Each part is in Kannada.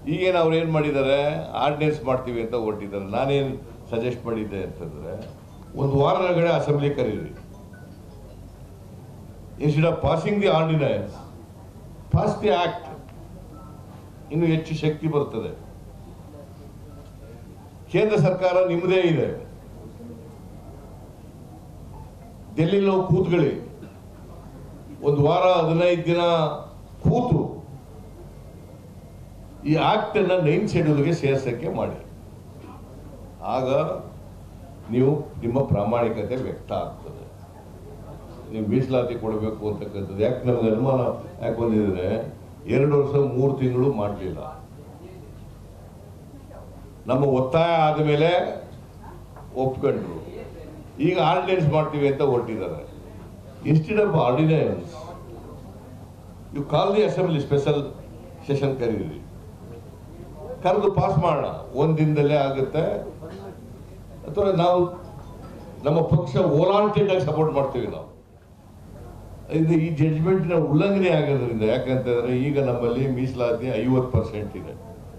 ಈಗೇನು ಅವ್ರು ಏನು ಮಾಡಿದ್ದಾರೆ ಆರ್ಡಿನೆನ್ಸ್ ಮಾಡ್ತೀವಿ ಅಂತ ಹೊರಟಿದ್ದಾರೆ ನಾನೇನು ಸಜೆಸ್ಟ್ ಮಾಡಿದ್ದೆ ಅಂತಂದರೆ ಒಂದು ವಾರದೊಳಗಡೆ ಅಸೆಂಬ್ಲಿ ಕರೀರಿ instead of passing the ordinance pass the act ಇನ್ನು ಹೆಚ್ಚು ಶಕ್ತಿ ಬರ್ತದೆ ಕೇಂದ್ರ ಸರ್ಕಾರ ನಿಮ್ಮದೇ ಇದೆ ಡೆಲ್ಲಿಲಿ ನಾವು ಕೂತ್ಕೊಳ್ಳಿ ಒಂದು ವಾರ ಹದಿನೈದು ದಿನ ಕೂತು ಈ ಆಕ್ಟ್ ಅನ್ನ ನೈನ್ ಶೆಡ್ಯೂಲ್ಗೆ ಸೇರ್ಸಕ್ಕೆ ಮಾಡಿ ಆಗ ನೀವು ನಿಮ್ಮ ಪ್ರಾಮಾಣಿಕತೆ ವ್ಯಕ್ತ ಆಗ್ತದೆ ನೀವು ಮೀಸಲಾತಿ ಕೊಡಬೇಕು ಅಂತಕ್ಕಂಥದ್ದು ಯಾಕೆ ನಮ್ಗೆ ಅನುಮಾನ ಯಾಕೆ ಬಂದಿದ್ರೆ ಎರಡು ವರ್ಷ ಮೂರು ತಿಂಗಳು ಮಾಡಲಿಲ್ಲ ನಮ್ಮ ಒತ್ತಾಯ ಆದಮೇಲೆ ಒಪ್ಕೊಂಡ್ರು ಈಗ ಆರ್ಡಿನೆನ್ಸ್ ಮಾಡ್ತೀವಿ ಅಂತ ಹೊರಟಿದ್ದಾರೆ instead of ordinance you call the assembly special session ಕರೀರಿ ಕರೆದು ಪಾಸ್ ಮಾಡೋಣ ಒಂದ್ ದಿನದಲ್ಲೇ ಆಗುತ್ತೆ ಅಥವಾ ನಾವು ನಮ್ಮ ಪಕ್ಷ ಓಲಾಂಟೆಡ್ ಆಗಿ ಸಪೋರ್ಟ್ ಮಾಡ್ತೀವಿ ನಾವು ಇದು ಈ ಜಡ್ಜ್ಮೆಂಟ್ನ ಉಲ್ಲಂಘನೆ ಆಗೋದ್ರಿಂದ ಯಾಕಂತಂದ್ರೆ ಈಗ ನಮ್ಮಲ್ಲಿ ಮೀಸಲಾತಿ ಐವತ್ತು ಪರ್ಸೆಂಟ್ ಇದೆ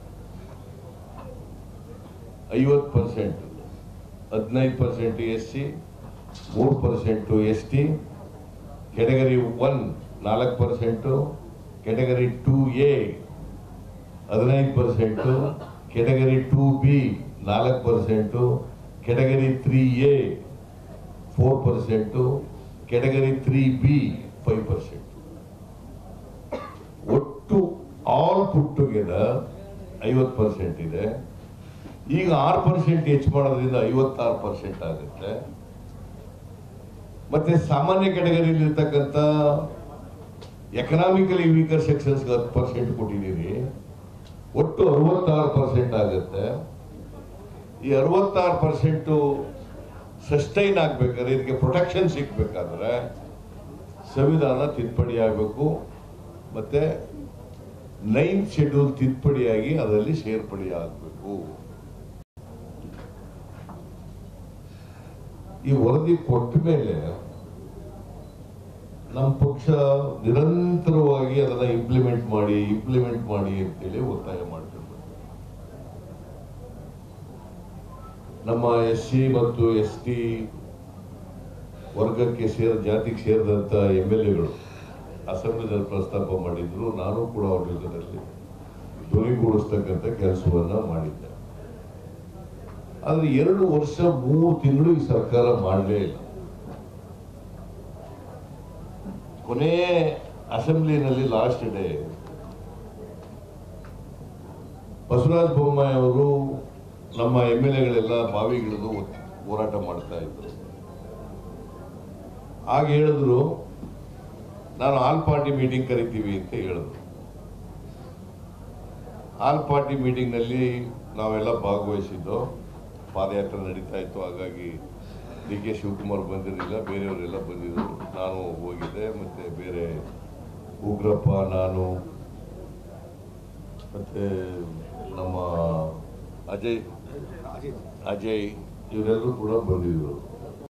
ಐವತ್ತು ಪರ್ಸೆಂಟ್ ಹದಿನೈದು ಪರ್ಸೆಂಟ್ ಎಸ್ ಸಿ ಮೂರು percent S T category one ನಾಲ್ಕು ಪರ್ಸೆಂಟು ಕೆಟಗರಿ ಟೂ ಎ ಹದಿನೈದು ಪರ್ಸೆಂಟು ಕೆಟಗರಿ ಟೂ ಬಿ ನಾಲ್ಕು percent category three A four percent category three B five percent ಒಟ್ಟು ಆಲ್ ಪುಟ್ ಟುಗೆದರ್ ಐವತ್ತು ಪರ್ಸೆಂಟ್ ಇದೆ ಈಗ ಆರು ಪರ್ಸೆಂಟ್ ಹೆಚ್ಚು ಮಾಡೋದ್ರಿಂದ ಐವತ್ತಾರು ಪರ್ಸೆಂಟ್ ಆಗುತ್ತೆ ಮತ್ತೆ ಸಾಮಾನ್ಯ ಕೆಟಗರಿಲಿ ಇರ್ತಕ್ಕಂಥ ಎಕನಾಮಿಕಲಿ ವೀಕರ್ ಸೆಕ್ಷನ್ಸ್ಗೆ ಹತ್ತು ಪರ್ಸೆಂಟ್ ಕೊಟ್ಟಿದ್ದೀರಿ ಒಟ್ಟು ಅರವತ್ತಾರು ಪರ್ಸೆಂಟ್ ಆಗುತ್ತೆ ಈ ಅರವತ್ತಾರು ಪರ್ಸೆಂಟು ಸಸ್ಟೈನ್ ಆಗ್ಬೇಕಾದ್ರೆ ಇದಕ್ಕೆ ಪ್ರೊಟೆಕ್ಷನ್ ಸಿಗ್ಬೇಕಾದ್ರೆ ಸಂವಿಧಾನ ತಿದ್ದುಪಡಿ ಆಗಬೇಕು ಮತ್ತೆ ನೈನ್ ಶೆಡ್ಯೂಲ್ ತಿದ್ದುಪಡಿಯಾಗಿ ಅದರಲ್ಲಿ ಸೇರ್ಪಡೆ ಆಗಬೇಕು ಈ ವರದಿ ಕೊಟ್ಟ ಮೇಲೆ ನಮ್ಮ ಪಕ್ಷ ನಿರಂತರವಾಗಿ ಅದನ್ನ ಇಂಪ್ಲಿಮೆಂಟ್ ಮಾಡಿ ಇಂಪ್ಲಿಮೆಂಟ್ ಮಾಡಿ ಅಂತೇಳಿ ಒತ್ತಾಯ ಮಾಡ್ತಿರ್ಬೇಕು ನಮ್ಮ ಎಸ್ ಸಿ ಮತ್ತು ಎಸ್ ಟಿ ವರ್ಗಕ್ಕೆ ಸೇರ ಜಾತಿಗೆ ಸೇರಿದಂತ ಎಮ್ ಎಲ್ ಎಗಳು ಅಸೆಂಬ್ಲಿನಲ್ಲಿ ಪ್ರಸ್ತಾಪ ಮಾಡಿದ್ರು ನಾನು ಕೂಡ ಅವ್ರ ಜೊತೆಯಲ್ಲಿ ಧ್ವನಿಗೂಡಿಸ್ತಕ್ಕಂಥ ಕೆಲಸವನ್ನ ಮಾಡಿದ್ದೆ ಆದ್ರೆ ಎರಡು ವರ್ಷ ಮೂರು ತಿಂಗಳು ಈ ಸರ್ಕಾರ ಮಾಡಲೇ ಇಲ್ಲ ಕೊನೆ ಅಸೆಂಬ್ಲಿನಲ್ಲಿ ಲಾಸ್ಟ್ ಡೇ ಬಸವರಾಜ ಬೊಮ್ಮಾಯಿ ಅವರು ನಮ್ಮ ಎಮ್ ಎಲ್ ಎಗಳೆಲ್ಲ ಬಾವಿಗಿಳಿದು ಹೋರಾಟ ಮಾಡ್ತಾ ಇದ್ರು ಆಗ ಹೇಳಿದ್ರು ನಾನು ಆಲ್ ಪಾರ್ಟಿ ಮೀಟಿಂಗ್ ಕರಿತೀವಿ ಅಂತ ಹೇಳಿದ್ರು ಆಲ್ ಪಾರ್ಟಿ ಮೀಟಿಂಗ್ನಲ್ಲಿ ನಾವೆಲ್ಲ ಭಾಗವಹಿಸಿದ್ದು ಪಾದಯಾತ್ರೆ ನಡೀತಾ ಇತ್ತು ಹಾಗಾಗಿ ಡಿ ಕೆ ಶಿವಕುಮಾರ್ ಬಂದಿರಲಿಲ್ಲ ಬೇರೆಯವರೆಲ್ಲ ಬಂದಿದ್ರು ನಾನು ಹೋಗಿದ್ದೆ ಮತ್ತೆ ಬೇರೆ ಉಗ್ರಪ್ಪ ನಾನು ಮತ್ತೆ ನಮ್ಮ ಅಜಯ್ ಅಜಯ್ ಇವರೆಲ್ಲರೂ ಕೂಡ ಬಂದಿದ್ರು